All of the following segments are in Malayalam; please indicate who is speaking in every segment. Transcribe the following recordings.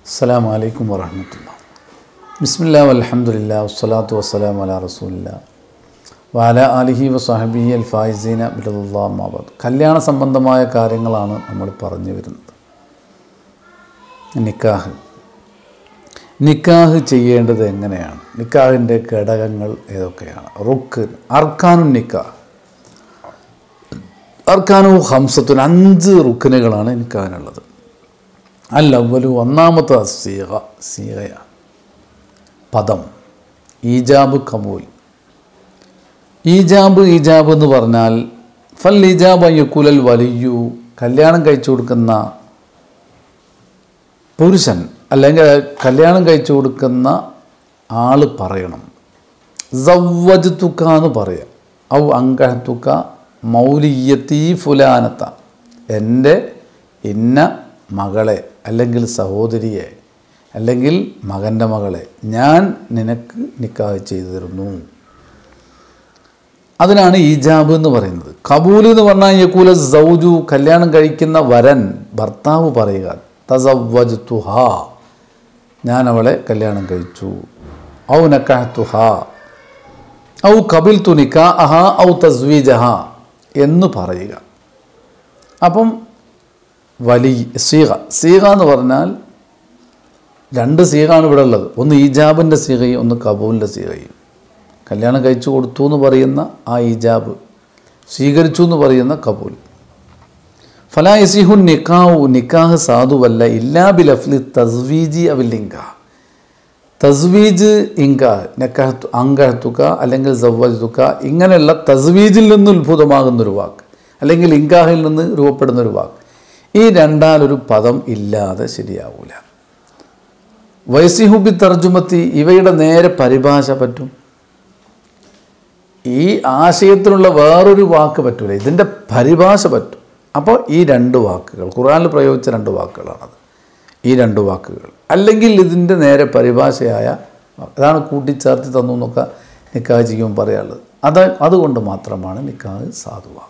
Speaker 1: അസ്സാം വലൈക്കും വറഹമത്തുള്ള ബിസ്മില്ലാ അലഹമുല്ല വസ്സലാത്തു വസ്സലാം അല റസൂലില്ല വാല അലിഹി വസാഹബി അൽ ഫായിസീന ബിലുള്ള മാബാദ് കല്യാണ സംബന്ധമായ കാര്യങ്ങളാണ് നമ്മൾ പറഞ്ഞു വരുന്നത് നിക്കാഹ് നിക്കാഹ് ചെയ്യേണ്ടത് എങ്ങനെയാണ് നിക്കാഹിൻ്റെ ഘടകങ്ങൾ ഏതൊക്കെയാണ് റുക്ക് അർക്കാനും നിക്കാഹ് അർക്കാനു ഹംസത്തുൻ അഞ്ച് റുക്കിനുകളാണ് നിക്കാഹിനുള്ളത് അല്ലവലു ഒന്നാമത്തെ സീഹ സീഹയാണ് പദം ഈജാബ് കബൂൽ ഈജാബ് ഈജാബ് എന്ന് പറഞ്ഞാൽ ഫൽ ഈജാബ് അയ്യക്കുലൽ വലിയു കല്യാണം കഴിച്ചു കൊടുക്കുന്ന പുരുഷൻ അല്ലെങ്കിൽ കല്യാണം കഴിച്ചു കൊടുക്കുന്ന ആൾ പറയണം സവ്വജത്തുക്ക എന്ന് പറയാം ഔ അങ്കഹത്തുക്ക മൗലിയത്തീ ഫുലാനത്ത എൻ്റെ ഇന്ന മകളെ അല്ലെങ്കിൽ സഹോദരിയെ അല്ലെങ്കിൽ മകൻ്റെ മകളെ ഞാൻ നിനക്ക് നിക്കാഹ് ചെയ്തു തരുന്നു അതിനാണ് ഈജാബ് എന്ന് പറയുന്നത് കബൂൽ എന്ന് പറഞ്ഞാൽ യക്കൂല സൗജു കല്യാണം കഴിക്കുന്ന വരൻ ഭർത്താവ് പറയുക തസവ്വജ് തുഹ ഞാൻ അവളെ കല്യാണം കഴിച്ചു ഔ നക്കാഹത്തുഹ ഔ കബിൽ തു നിക്കാ അഹ ഔ തസ്വീജഹ എന്ന് പറയുക അപ്പം വലി സീഹ സീഹ എന്ന് പറഞ്ഞാൽ രണ്ട് സീഹാണ് ഇവിടെ ഉള്ളത് ഒന്ന് ഈജാബിൻ്റെ സീഹയും ഒന്ന് കബൂലിൻ്റെ സീഹയും കല്യാണം കഴിച്ചു കൊടുത്തു എന്ന് പറയുന്ന ആ ഈജാബ് സ്വീകരിച്ചു എന്ന് പറയുന്ന കബൂൽ ഫലാ യസിഹു നിക്കാഹു നിക്കാഹ് സാധുവല്ല ഇല്ലാ ബിലഫ്ലി തസ്വീജി അവില്ലിങ്ക തസ്വീജ് ഇങ്ക നെക്കാഹത്തു അങ്കഹത്തുക അല്ലെങ്കിൽ സവ്വജുക ഇങ്ങനെയുള്ള തസ്വീജിൽ നിന്ന് ഉത്ഭുതമാകുന്നൊരു വാക്ക് അല്ലെങ്കിൽ ഇങ്കാഹിൽ നിന്ന് രൂപപ്പെടുന്ന ഒരു വാക്ക് ഈ രണ്ടാലൊരു പദം ഇല്ലാതെ ശരിയാവൂല വൈസിഹുബി തർജുമത്തി ഇവയുടെ നേരെ പരിഭാഷ പറ്റും ഈ ആശയത്തിനുള്ള വേറൊരു വാക്ക് പറ്റൂല ഇതിൻ്റെ പരിഭാഷ പറ്റും അപ്പോൾ ഈ രണ്ട് വാക്കുകൾ ഖുറാനിൽ പ്രയോഗിച്ച രണ്ട് വാക്കുകളാണത് ഈ രണ്ട് വാക്കുകൾ അല്ലെങ്കിൽ ഇതിൻ്റെ നേരെ പരിഭാഷയായ അതാണ് കൂട്ടിച്ചേർത്ത് തന്നു എന്നൊക്കെ നിക്കാഹ് ചെയ്യുമ്പോൾ പറയാനുള്ളത് അത് അതുകൊണ്ട് മാത്രമാണ് നിക്കാഹ് സാധുവാക്കുക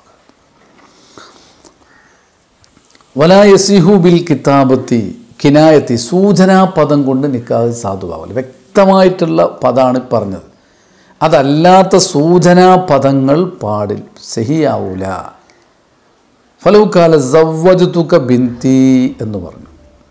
Speaker 1: വലായസിഹു ബിൽ കിതാബത്തി കിനായത്തി സൂചനാ പദം കൊണ്ട് നിക്കാഹ് സാധുവാവില്ല വ്യക്തമായിട്ടുള്ള പദമാണ് പറഞ്ഞത് അതല്ലാത്ത സൂചനാ പദങ്ങൾ പാടിൽ സഹിയാവൂല ഫലവുക്കാല സവ്വജുത്തുക്ക ബിന്തി എന്ന് പറഞ്ഞു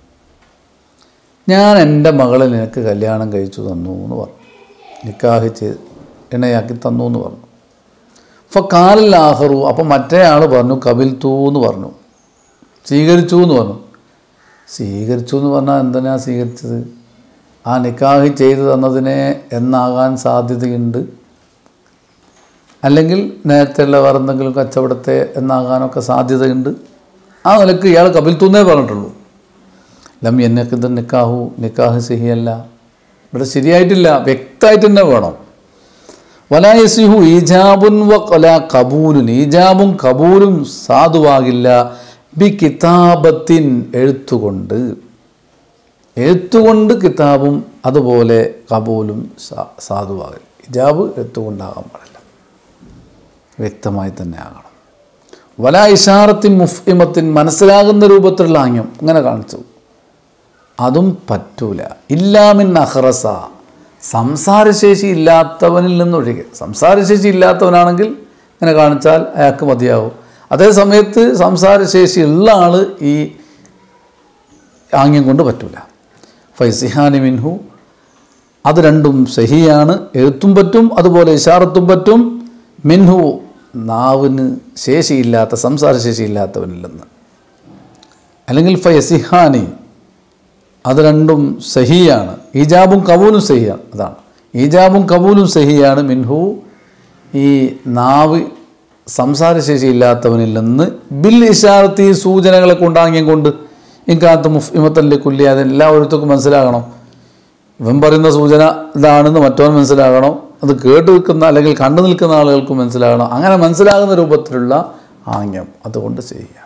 Speaker 1: ഞാൻ എൻ്റെ മകളെ നിനക്ക് കല്യാണം കഴിച്ചു തന്നു എന്ന് പറഞ്ഞു നിക്കാഹ് ചെയ്ത് ഇണയാക്കി തന്നു എന്ന് പറഞ്ഞു അപ്പോൾ കാലിൽ ആഹറു അപ്പം മറ്റേ ആൾ പറഞ്ഞു കപിൽ തൂ എന്ന് പറഞ്ഞു സ്വീകരിച്ചു എന്ന് പറഞ്ഞു സ്വീകരിച്ചു എന്ന് പറഞ്ഞാൽ എന്തിനാ സ്വീകരിച്ചത് ആ നിക്കാഹ് ചെയ്തു തന്നതിനെ എന്നാകാൻ സാധ്യതയുണ്ട് അല്ലെങ്കിൽ നേരത്തെയുള്ള വേറെ എന്തെങ്കിലും കച്ചവടത്തെ എന്നാകാനൊക്കെ സാധ്യതയുണ്ട് ആ നിലക്ക് ഇയാൾ കപിൽ തൂന്നേ പറഞ്ഞിട്ടുള്ളൂ ലം എന്നൊക്കെ ഇത് നിക്കാഹു നിക്കാഹ് സഹിയല്ല ഇവിടെ ശരിയായിട്ടില്ല വ്യക്തമായിട്ട് തന്നെ വേണം വലായസിഹു ഈജാബുൻ വ കൊല കബൂലുൻ ഈജാബും കബൂലും സാധുവാകില്ല ബി കിതാബത്തിൻ എഴുത്തുകൊണ്ട് എഴുത്തുകൊണ്ട് കിതാബും അതുപോലെ കബൂലും സാധുവാകൽ ഇജാബ് എഴുത്തുകൊണ്ടാകാൻ പാടില്ല വ്യക്തമായി തന്നെ ആകണം വല ഇഷാറത്തിൻ മുഫ്ഇമത്തിൻ മനസ്സിലാകുന്ന രൂപത്തിലുള്ള ആംഗ്യം അങ്ങനെ കാണിച്ചു അതും പറ്റൂല ഇല്ലാമിൻ അഹ്റസ സംസാരശേഷി ഇല്ലാത്തവനിൽ നിന്നൊഴികെ സംസാരശേഷി ഇല്ലാത്തവനാണെങ്കിൽ ഇങ്ങനെ കാണിച്ചാൽ അയാൾക്ക് മതിയാവും അതേ സമയത്ത് സംസാരശേഷി ഉള്ള ആൾ ഈ ആംഗ്യം കൊണ്ട് പറ്റൂല ഫൈസിഹാനി മിൻഹു അത് രണ്ടും സഹിയാണ് എഴുത്തും പറ്റും അതുപോലെ ഇഷാറത്തും പറ്റും മിൻഹു നാവിന് ശേഷിയില്ലാത്ത സംസാരശേഷിയില്ലാത്തവനിൽ നിന്ന് അല്ലെങ്കിൽ ഫയസിഹാനി അത് രണ്ടും സഹിയാണ് ഈജാബും കബൂലും സഹിയാണ് അതാണ് ഈജാബും കബൂലും സഹിയാണ് മിൻഹു ഈ നാവ് സംസാരശേഷി ഇല്ലാത്തവനിൽ നിന്ന് ബിൽ ഇഷാറത്ത് ഈ സൂചനകളെ കൊണ്ടാങ്ങിയം കൊണ്ട് ഇക്കാലത്ത് മുഫ്ഇമത്തല്ലേ കുല്ലി അത് എല്ലാവർക്കും മനസ്സിലാകണം ഇവൻ പറയുന്ന സൂചന ഇതാണെന്ന് മറ്റവൻ മനസ്സിലാകണം അത് കേട്ട് നിൽക്കുന്ന അല്ലെങ്കിൽ കണ്ടു നിൽക്കുന്ന ആളുകൾക്ക് മനസ്സിലാകണം അങ്ങനെ മനസ്സിലാകുന്ന രൂപത്തിലുള്ള ആംഗ്യം അതുകൊണ്ട് ചെയ്യുക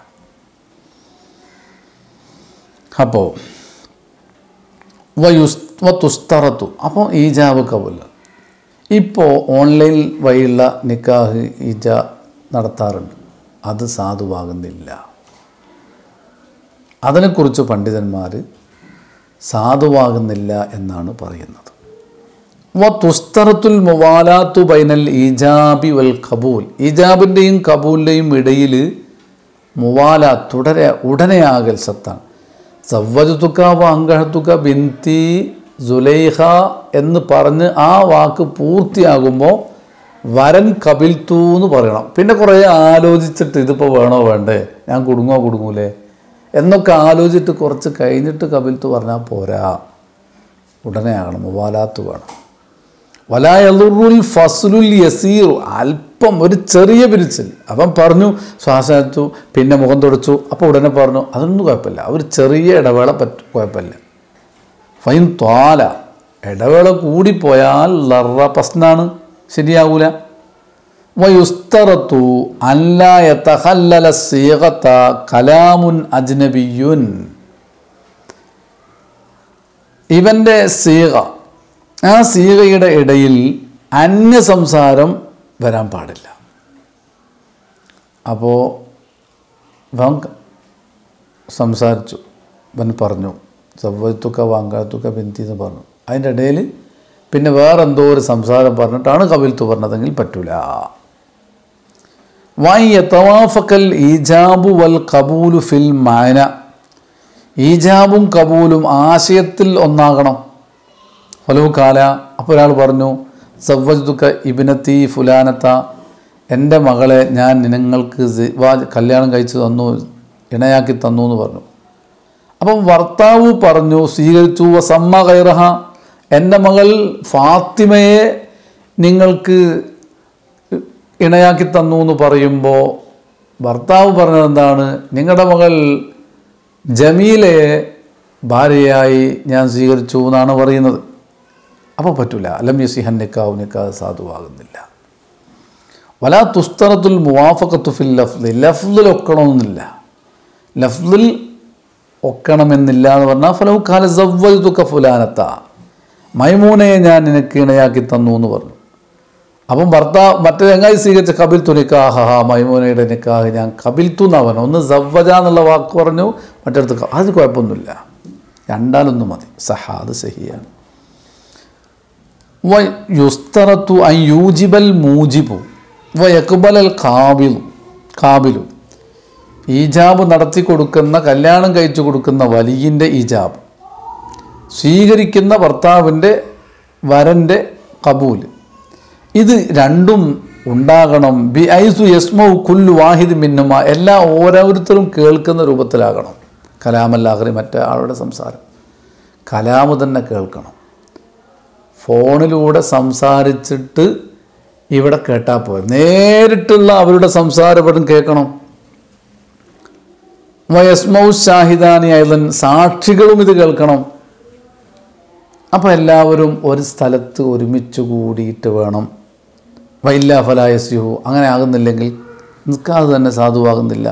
Speaker 1: അപ്പോൾ വയുസ് തുസ്തറത്തു അപ്പോൾ ഈജാബ് കബുൽ ഇപ്പോൾ ഓൺലൈൻ വഴിയുള്ള നിക്കാഹ് ഈജ നടത്താറുണ്ട് അത് സാധുവാകുന്നില്ല അതിനെക്കുറിച്ച് പണ്ഡിതന്മാർ സാധുവാകുന്നില്ല എന്നാണ് പറയുന്നത് വ തുസ്തറത്തുൽ മുവാലാത്തു ബൈനൽ ഈജാബി വൽ കബൂൽ ഈജാബിൻ്റെയും കബൂലിൻ്റെയും ഇടയിൽ മുവാല തുടരെ ഉടനെയാകൽ സത്താണ് സവ്വജത്തുക്ക വ അങ്കഹത്തുക്ക ബിന്തി സുലൈഹ എന്ന് പറഞ്ഞ് ആ വാക്ക് പൂർത്തിയാകുമ്പോൾ വരൻ കപിൽത്തു എന്ന് പറയണം പിന്നെ കുറേ ആലോചിച്ചിട്ട് ഇതിപ്പോൾ വേണോ വേണ്ടേ ഞാൻ കുടുങ്ങോ കുടുങ്ങൂലേ എന്നൊക്കെ ആലോചിച്ചിട്ട് കുറച്ച് കഴിഞ്ഞിട്ട് കപിൽത്തു പറഞ്ഞാൽ പോരാ ഉടനെ ആകണം മുവാലാത്ത് വേണം വലായലുറുൽ ഫസ്ലുൽ യസീർ അല്പം ഒരു ചെറിയ പിരിച്ചിൽ അവൻ പറഞ്ഞു ശ്വാസം എടുത്തു പിന്നെ മുഖം തുടച്ചു അപ്പോൾ ഉടനെ പറഞ്ഞു അതൊന്നും കുഴപ്പമില്ല ഒരു ചെറിയ ഇടവേള പറ്റും കുഴപ്പമില്ല ഫൈൻ ത്വാല ഇടവേള കൂടിപ്പോയാൽ ലറ പ്രശ്നമാണ് ശരിയാവൂല വയുസ്തറത്തു അല്ലായ തഹല്ലല സീകത്ത കലാമുൻ അജ്നബിയുൻ ഇവൻ്റെ സീക ആ സീകയുടെ ഇടയിൽ അന്യ സംസാരം വരാൻ പാടില്ല അപ്പോൾ ഇവൻ സംസാരിച്ചു ഇവൻ പറഞ്ഞു സവ്വത്തുക്ക വാങ്കാത്തുക്ക ബിന്തി എന്ന് പറഞ്ഞു അതിൻ്റെ ഇടയിൽ പിന്നെ വേറെ എന്തോ ഒരു സംസാരം പറഞ്ഞിട്ടാണ് കവിൽത്തു പറഞ്ഞതെങ്കിൽ പറ്റൂല വൈ യത്തവാഫക്കൽ ഈജാബു വൽ കബൂലു ഫിൽ മാന ഈജാബും കബൂലും ആശയത്തിൽ ഒന്നാകണം ഫലു കാല അപ്പോൾ ഒരാൾ പറഞ്ഞു സവ്വജുക്ക ഇബിനത്തി ഫുലാനത്ത എൻ്റെ മകളെ ഞാൻ നിങ്ങൾക്ക് സിവാ- കല്യാണം കഴിച്ചു തന്നു ഇണയാക്കി തന്നു എന്ന് പറഞ്ഞു അപ്പം ഭർത്താവ് പറഞ്ഞു സ്വീകരിച്ചു വസമ്മ കൈറഹ എൻ്റെ മകൾ ഫാത്തിമയെ നിങ്ങൾക്ക് ഇണയാക്കി തന്നു എന്ന് പറയുമ്പോൾ ഭർത്താവ് പറഞ്ഞത് എന്താണ് നിങ്ങളുടെ മകൾ ജമീലയെ ഭാര്യയായി ഞാൻ സ്വീകരിച്ചു എന്നാണ് പറയുന്നത് അപ്പോൾ പറ്റൂല അലം യസിഹൻ നിക്കാവ് നിക്കാവ് സാധുവാകുന്നില്ല വലാ തുസ്തറത്തുൽ മുവാഫക്കത്തു ഫിൽ ലഫ്ല് ലഫ്ലിൽ ഒക്കണമെന്നില്ല ലഫ്ലിൽ ഒക്കണമെന്നില്ല എന്ന് പറഞ്ഞാൽ ഫലവും കാല സവ്വതുക്ക ഫുലാനത്ത മൈമൂനയെ ഞാൻ നിനക്ക് ഇണയാക്കി തന്നു എന്ന് പറഞ്ഞു അപ്പം ഭർത്താവ് മറ്റേ ചങ്ങായി സ്വീകരിച്ച കപിൽ തുനിക്കാഹ മൈമൂനയുടെ നിക്കാഹ് ഞാൻ കപിൽ തുന്നവൻ ഒന്ന് സവ്വജ എന്നുള്ള വാക്ക് പറഞ്ഞു മറ്റടുത്ത് ക- അത് കുഴപ്പമൊന്നുമില്ല രണ്ടാലൊന്നും മതി സഹ അത് സഹിയാണ് വ യുസ്തറത്തു അൻ യൂജിബൽ മൂജിബു വ യക്ബലൽ കാബിലു കാബിലു ഈജാബ് നടത്തി കൊടുക്കുന്ന കല്യാണം കഴിച്ചു കൊടുക്കുന്ന വലിയൻ്റെ ഈജാബ് സ്വീകരിക്കുന്ന ഭർത്താവിൻ്റെ വരൻ്റെ കബൂൽ ഇത് രണ്ടും ഉണ്ടാകണം ബി ഐസു യസ്മൗ കുല്ലു വാഹിദ് മിന്നുമ എല്ലാ ഓരോരുത്തരും കേൾക്കുന്ന രൂപത്തിലാകണം കലാമല്ലാഹറി മറ്റേ ആളുടെ സംസാരം കലാമ് തന്നെ കേൾക്കണം ഫോണിലൂടെ സംസാരിച്ചിട്ട് ഇവിടെ കേട്ടാൽ പോയി നേരിട്ടുള്ള അവരുടെ സംസാരം കേൾക്കണം വയസ്മൗ ഷാഹിദാനി അയലൻ സാക്ഷികളും ഇത് കേൾക്കണം അപ്പോൾ എല്ലാവരും ഒരു സ്ഥലത്ത് ഒരുമിച്ച് കൂടിയിട്ട് വേണം വൈല്ല ഫലായസ്യു അങ്ങനെ ആകുന്നില്ലെങ്കിൽ നിൽക്കാതെ തന്നെ സാധുവാകുന്നില്ല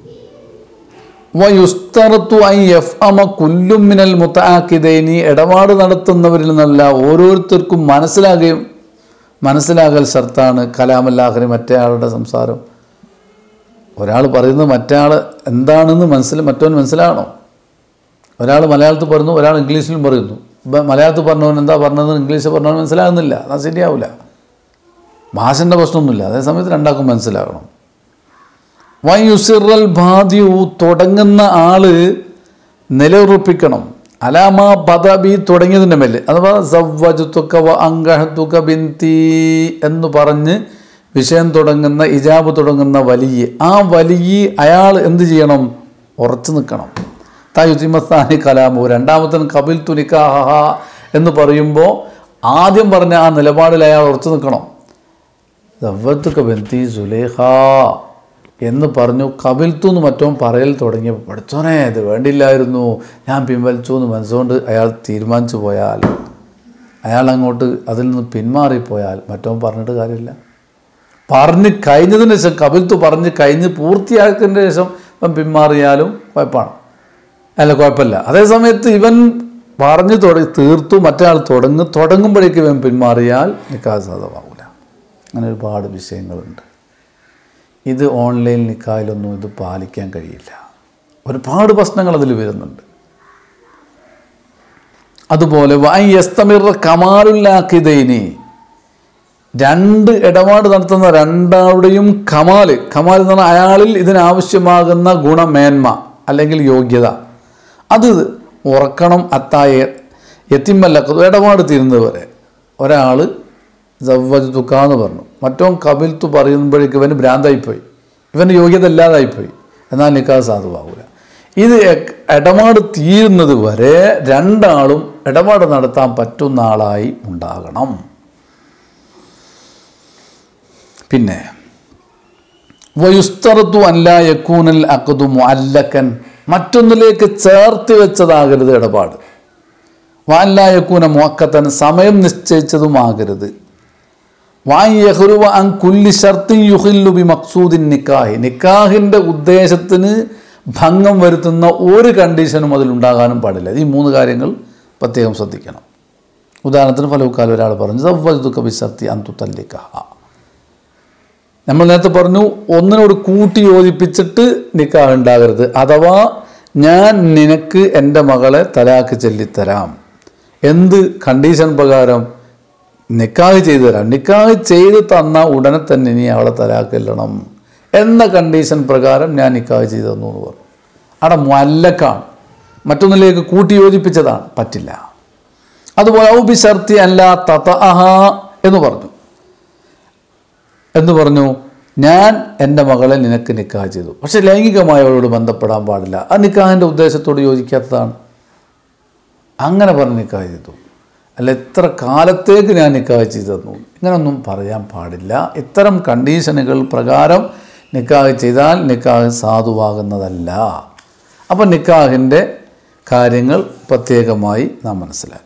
Speaker 1: വയുസ്തറത്തു ഐ എഫ് അമ കുല്ലും മിനൽ മുത്താക്കിതൈനി ഇടപാട് നടത്തുന്നവരിൽ നിന്നല്ല ഓരോരുത്തർക്കും മനസ്സിലാകുകയും മനസ്സിലാകൽ ഷർത്താണ് കലാമല്ലാഹരി മറ്റേ ആളുടെ സംസാരം ഒരാൾ പറയുന്നത് മറ്റേ ആൾ എന്താണെന്ന് മനസ്സിൽ മറ്റവൻ മനസ്സിലാകണം ഒരാൾ മലയാളത്തിൽ പറയുന്നു ഒരാൾ ഇംഗ്ലീഷിലും പറയുന്നു ഇപ്പം മലയാളത്തിൽ പറഞ്ഞവൻ എന്താ പറഞ്ഞതെന്ന് ഇംഗ്ലീഷിൽ പറഞ്ഞവൻ മനസ്സിലാകുന്നില്ല എന്നാൽ ശരിയാവില്ല ഭാഷൻ്റെ പ്രശ്നമൊന്നുമില്ല അതേ സമയത്ത് രണ്ടാൾക്കും മനസ്സിലാകണം വയുസിറൽ ബാധ്യു തുടങ്ങുന്ന ആള് നിലയുറപ്പിക്കണം അലാമ പദബി തുടങ്ങിയതിൻ്റെ മേലെ അഥവാ സവ്വജുത്തുക്ക വ അങ്കഹത്തുക്ക ബിന്തി എന്ന് പറഞ്ഞ് വിഷയം തുടങ്ങുന്ന ഇജാബ് തുടങ്ങുന്ന വലിയ ആ വലിയ അയാൾ എന്ത് ചെയ്യണം ഉറച്ചു നിൽക്കണം തായുത്തിമസ്ഥാനി കലാമു രണ്ടാമത്തൻ കപിൽ തുനിക്കാഹ എന്ന് പറയുമ്പോൾ ആദ്യം പറഞ്ഞ ആ നിലപാടിൽ അയാൾ ഉറച്ചു നിൽക്കണം സവ്വത്തുക്ക ബന്തി സുലേഖ എന്ന് പറഞ്ഞു കപിൽത്തു എന്ന് മറ്റോൻ പറയൽ തുടങ്ങിയപ്പോൾ പഠിച്ചോനെ ഇത് വേണ്ടില്ലായിരുന്നു ഞാൻ പിൻവലിച്ചു എന്ന് മനസ്സുകൊണ്ട് അയാൾ തീരുമാനിച്ചു പോയാൽ അയാൾ അങ്ങോട്ട് അതിൽ നിന്ന് പിന്മാറിപ്പോയാൽ മറ്റോൻ പറഞ്ഞിട്ട് കാര്യമില്ല പറഞ്ഞ് കഴിഞ്ഞതിന് ശേഷം കപിൽത്തു പറഞ്ഞ് കഴിഞ്ഞ് പൂർത്തിയാക്കിയതിന് ശേഷം ഇവൻ പിന്മാറിയാലും കുഴപ്പമാണ് അല്ല കുഴപ്പമില്ല അതേ സമയത്ത് ഇവൻ പറഞ്ഞു തുടങ്ങി തീർത്തു മറ്റേ തുടങ്ങി തുടങ്ങുമ്പോഴേക്ക് ഇവൻ പിന്മാറിയാൽ നിക്കാഹ് സാധമാവില്ല അങ്ങനെ ഒരുപാട് വിഷയങ്ങളുണ്ട് ഇത് ഓൺലൈൻ നിക്കായിലൊന്നും ഇത് പാലിക്കാൻ കഴിയില്ല ഒരുപാട് പ്രശ്നങ്ങൾ അതിൽ വരുന്നുണ്ട് അതുപോലെ വൈ യസ്തമിർ കമാലുല്ലാക്കിദൈനി രണ്ട് ഇടപാട് നടത്തുന്ന രണ്ടാളുടെയും കമാല് കമാൽ എന്ന് പറഞ്ഞാൽ അയാളിൽ ഇതിനാവശ്യമാകുന്ന ഗുണമേന്മ അല്ലെങ്കിൽ യോഗ്യത അത് ഉറക്കണം അത്തായ എത്തിമല്ലക്കത് ഇടപാട് തീരുന്നത് വരെ ഒരാൾ ജവ്വജ് തുക്കാന്ന് പറഞ്ഞു മറ്റോൻ കപിൽത്തു പറയുമ്പോഴേക്ക് ഇവന് ഭ്രാന്തായിപ്പോയി ഇവന് യോഗ്യത ഇല്ലാതായിപ്പോയി എന്നാൽ നിക്കാതെ സാധുവാകില്ല ഇത് എ- ഇടപാട് തീരുന്നത് വരെ രണ്ടാളും ഇടപാട് നടത്താൻ പറ്റുന്ന ആളായി ഉണ്ടാകണം പിന്നെ വയുസ്തറത്തു അല്ല യക്കൂനൽ അക്കതു മുഅല്ലക്കൻ മറ്റൊന്നിലേക്ക് ചേർത്ത് വെച്ചതാകരുത് ഇടപാട് വാല്ല യക്കൂന മുഅക്കത്തൻ സമയം നിശ്ചയിച്ചതുമാകരുത് വാൻ യഹ്റുവ അൻ കുല്ലി ഷർത്തിൻ യുഹില്ലു ബി മക്സൂദിൻ നിക്കാഹി നിക്കാഹിൻ്റെ ഉദ്ദേശത്തിന് ഭംഗം വരുത്തുന്ന ഒരു കണ്ടീഷനും അതിലുണ്ടാകാനും പാടില്ല ഈ മൂന്ന് കാര്യങ്ങൾ പ്രത്യേകം ശ്രദ്ധിക്കണം ഉദാഹരണത്തിന് ഫലവുക്കാലം ഒരാൾ പറഞ്ഞു സവ്വജുക്ക ബി ഷർത്തി അന്തു തല്ലിക്കഹ നമ്മൾ നേരത്തെ പറഞ്ഞു ഒന്നിനോട് കൂട്ടി യോജിപ്പിച്ചിട്ട് നിക്കാഹ് ഉണ്ടാകരുത് അഥവാ ഞാൻ നിനക്ക് എൻ്റെ മകളെ തലാക്ക് ചൊല്ലിത്തരാം എന്ത് കണ്ടീഷൻ പ്രകാരം നിക്കാഹ് ചെയ്തു തരാം നിക്കാഹ് ചെയ്ത് തന്ന ഉടനെ തന്നെ നീ അവളെ തലാക്ക് ചെല്ലണം എന്ന കണ്ടീഷൻ പ്രകാരം ഞാൻ നിക്കാഹ് ചെയ്തു തന്നു എന്ന് പറഞ്ഞു അവിടെ മല്ലക്കാണ് മറ്റൊന്നിലേക്ക് കൂട്ടി യോജിപ്പിച്ചതാണ് പറ്റില്ല അതുപോലെ ഔബി ഷർത്തി അല്ല തത എന്ന് പറഞ്ഞു എന്ന് പറഞ്ഞു ഞാൻ എൻ്റെ മകളെ നിനക്ക് നിക്കാഹ് ചെയ്തു പക്ഷെ ലൈംഗികമായി അവളോട് ബന്ധപ്പെടാൻ പാടില്ല ആ നിക്കാഹിൻ്റെ ഉദ്ദേശത്തോട് യോജിക്കാത്തതാണ് അങ്ങനെ പറഞ്ഞ് നിക്കാഹ് ചെയ്തു അല്ല എത്ര കാലത്തേക്ക് ഞാൻ നിക്കാഹ് ചെയ്തു തന്നു ഇങ്ങനൊന്നും പറയാൻ പാടില്ല ഇത്തരം കണ്ടീഷനുകൾ പ്രകാരം നിക്കാഹ് ചെയ്താൽ നിക്കാഹ് സാധുവാകുന്നതല്ല അപ്പം നിക്കാഹിൻ്റെ കാര്യങ്ങൾ പ്രത്യേകമായി നാം മനസ്സിലാക്കുക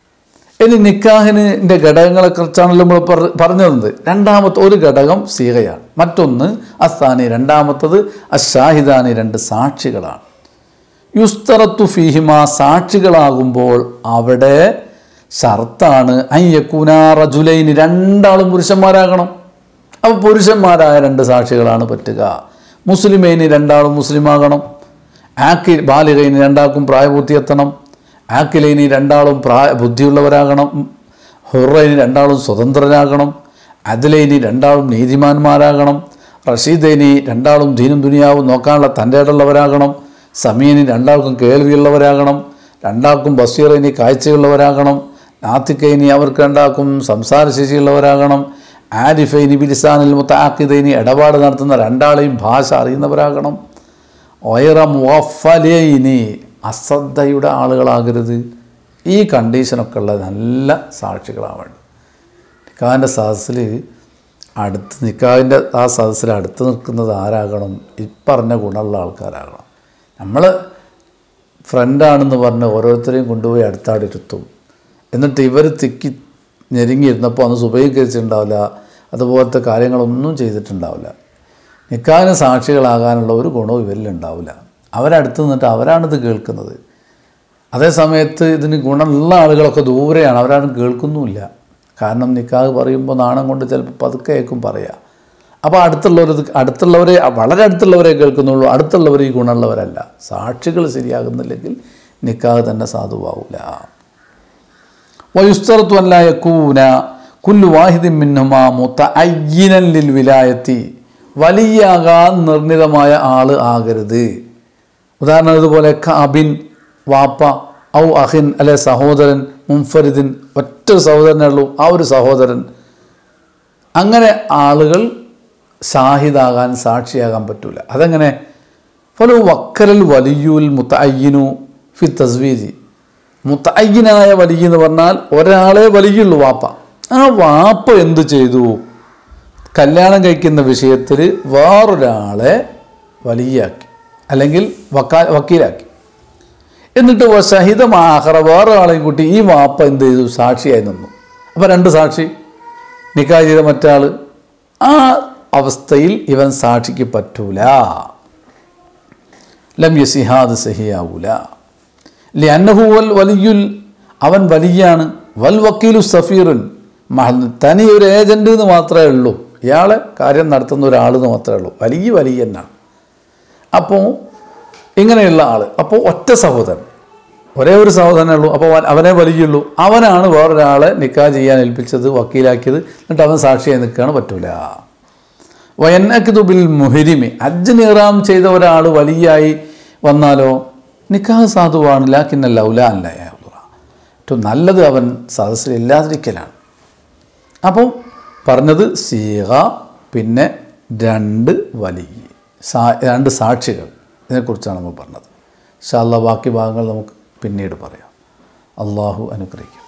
Speaker 1: ഇനി നിക്കാഹിൻ്റെ ഘടകങ്ങളെക്കുറിച്ചാണല്ലോ നമ്മൾ പറ- പറഞ്ഞു തന്നത് രണ്ടാമത്തെ ഒരു ഘടകം സീകയാണ് മറ്റൊന്ന് അസ്ഥാനി രണ്ടാമത്തത് അഷാഹിദാനി രണ്ട് സാക്ഷികളാണ് യുസ്തറത്തു ഫീഹിമ സാക്ഷികളാകുമ്പോൾ അവിടെ ഷർത്താണ് അയ്യക്കൂന റജുലൈന് രണ്ടാളും പുരുഷന്മാരാകണം അപ്പോൾ പുരുഷന്മാരായ രണ്ട് സാക്ഷികളാണ് പറ്റുക മുസ്ലിമേന് രണ്ടാളും മുസ്ലിമാകണം ആക്കി ബാലികൈന് രണ്ടാൾക്കും പ്രായപൂർത്തി എത്തണം ആക്കിലൈന് രണ്ടാളും പ്രായ ബുദ്ധിയുള്ളവരാകണം ഹുറൈന് രണ്ടാളും സ്വതന്ത്രരാകണം അദിലൈനി രണ്ടാളും നീതിമാന്മാരാകണം റഷീദൈനി രണ്ടാളും ദീനും ദുനിയാവും നോക്കാനുള്ള തൻ്റെ ഇടമുള്ളവരാകണം സമീനി രണ്ടാൾക്കും കേൾവിയുള്ളവരാകണം രണ്ടാൾക്കും ബസീറൈനി കാഴ്ചയുള്ളവരാകണം നാത്തിക്കൈനി അവർക്ക് രണ്ടാൾക്കും സംസാരശേഷിയുള്ളവരാകണം ആരിഫൈനി ബിലിസാനിൽ മുത്താക്കിദൈനി ഇടപാട് നടത്തുന്ന രണ്ടാളെയും ഭാഷ അറിയുന്നവരാകണം ഒയറ മുവഫലൈനി അശ്രദ്ധയുടെ ആളുകളാകരുത് ഈ കണ്ടീഷനൊക്കെ ഉള്ള നല്ല സാക്ഷികളാവേണ്ടത് നിക്കാഹിൻ്റെ സദസ്സിൽ അടുത്ത് നിക്കാഹിൻ്റെ ആ സദസ്സിൽ അടുത്ത് നിൽക്കുന്നത് ആരാകണം ഈ പറഞ്ഞ ഗുണമുള്ള ആൾക്കാരാകണം നമ്മൾ ഫ്രണ്ടാണെന്ന് പറഞ്ഞ് ഓരോരുത്തരെയും കൊണ്ടുപോയി അടുത്താടി ഇരുത്തും എന്നിട്ട് ഇവർ തിക്കി ഞെരുങ്ങിയിരുന്നപ്പോൾ അന്ന് സുബൈകരിച്ചിട്ടുണ്ടാവില്ല അതുപോലത്തെ കാര്യങ്ങളൊന്നും ചെയ്തിട്ടുണ്ടാവില്ല നിക്കാഹിന് സാക്ഷികളാകാനുള്ള ഒരു ഗുണവും ഇവരിൽ ഉണ്ടാവില്ല അവരടുത്ത് നിന്നിട്ട് അവരാണിത് കേൾക്കുന്നത് അതേ സമയത്ത് ഇതിന് ഗുണമുള്ള ആളുകളൊക്കെ ദൂരെയാണ് അവരാരും കേൾക്കുന്നുമില്ല കാരണം നിക്കാഹ് പറയുമ്പോൾ നാണം കൊണ്ട് ചിലപ്പോൾ പതുക്കെ കേൾക്കും പറയുക അപ്പോൾ അടുത്തുള്ളവർ അടുത്തുള്ളവരെ വളരെ അടുത്തുള്ളവരെ കേൾക്കുന്നുള്ളൂ അടുത്തുള്ളവർ ഈ ഗുണമുള്ളവരല്ല സാക്ഷികൾ ശരിയാകുന്നില്ലെങ്കിൽ നിക്കാഹ് തന്നെ സാധുവാകില്ല വയുസ്തറത്തു അല്ല യക്കൂന കുല്ലു വാഹിദിൻ മിന്നുമാ മുത്ത അയ്യനൻ ലിൽ വിലായത്തി വലിയാകാൻ നിർണിതമായ ആള് ആകരുത് ഉദാഹരണം ഇതുപോലെ കാബിൻ വാപ്പ ഔ അഹിൻ അല്ലെ സഹോദരൻ മുംഫരിദിൻ ഒറ്റ ഒരു സഹോദരനേ ഉള്ളൂ ആ ഒരു സഹോദരൻ അങ്ങനെ ആളുകൾ ഷാഹിദാകാൻ സാക്ഷിയാകാൻ പറ്റൂല അതെങ്ങനെ ഫലു വക്കരൽ വലിയുൽ മുത്തയ്യനു ഫി തസ്വീജി മുത്തയ്യനായ വലിയ എന്ന് പറഞ്ഞാൽ ഒരാളെ വലിയുള്ളൂ വാപ്പ ആ വാപ്പ എന്ത് ചെയ്തു കല്യാണം കഴിക്കുന്ന വിഷയത്തിൽ വേറൊരാളെ വലിയാക്കി അല്ലെങ്കിൽ വക്കാ വക്കീലാക്കി എന്നിട്ട് ഷഹിതമാഹറ വേറെ ആളെയും കൂട്ടി ഈ വാപ്പ എന്ത് ചെയ്തു സാക്ഷിയായി നിന്നു അപ്പോൾ രണ്ട് സാക്ഷി നിക്കാഹ് ചെയ്ത മറ്റാൾ ആ അവസ്ഥയിൽ ഇവൻ സാക്ഷിക്ക് പറ്റൂല ലം യസിഹാദ് സഹിയാവൂല ലി അന്നഹുവൽ വലിയുൽ അവൻ വലിയാണ് വൽ വക്കീലു സഫീറുൻ മഹ- തനി ഒരു ഏജൻ്റ് എന്ന് മാത്രമേ ഉള്ളൂ ഇയാളെ കാര്യം നടത്തുന്ന ഒരാളെന്ന് മാത്രമേ ഉള്ളൂ വലിയ വലിയ എന്നാണ് അപ്പോൾ ഇങ്ങനെയുള്ള ആൾ അപ്പോൾ ഒറ്റ സഹോദരൻ ഒരേ ഒരു സഹോദരനേ ഉള്ളൂ അപ്പോൾ അവൻ- അവനെ വലിയുള്ളൂ അവനാണ് വേറൊരാളെ നിക്കാ ചെയ്യാൻ ഏൽപ്പിച്ചത് വക്കീലാക്കിയത് എന്നിട്ട് അവൻ സാക്ഷിയായി നിൽക്കുകയാണ് പറ്റൂല വയന്നക്കുബിൽ മുഹരിമി ഹജ്ജ് നീറാം ചെയ്ത ഒരാൾ വലിയായി വന്നാലോ നിക്കാഹ് സാധുവാണ് ലാക്കിന്നല്ല ഉല അല്ല ഏറ്റവും നല്ലത് അവൻ സദസ്സിൽ ഇല്ലാതിരിക്കലാണ് അപ്പം പറഞ്ഞത് സീഹ പിന്നെ രണ്ട് വലിയ സാ രണ്ട് സാക്ഷികൾ ഇതിനെക്കുറിച്ചാണ് നമ്മൾ പറഞ്ഞത് ഇൻഷാ അല്ലാ ബാക്കി ഭാഗങ്ങൾ നമുക്ക് പിന്നീട് പറയാം അള്ളാഹു അനുഗ്രഹിക്കും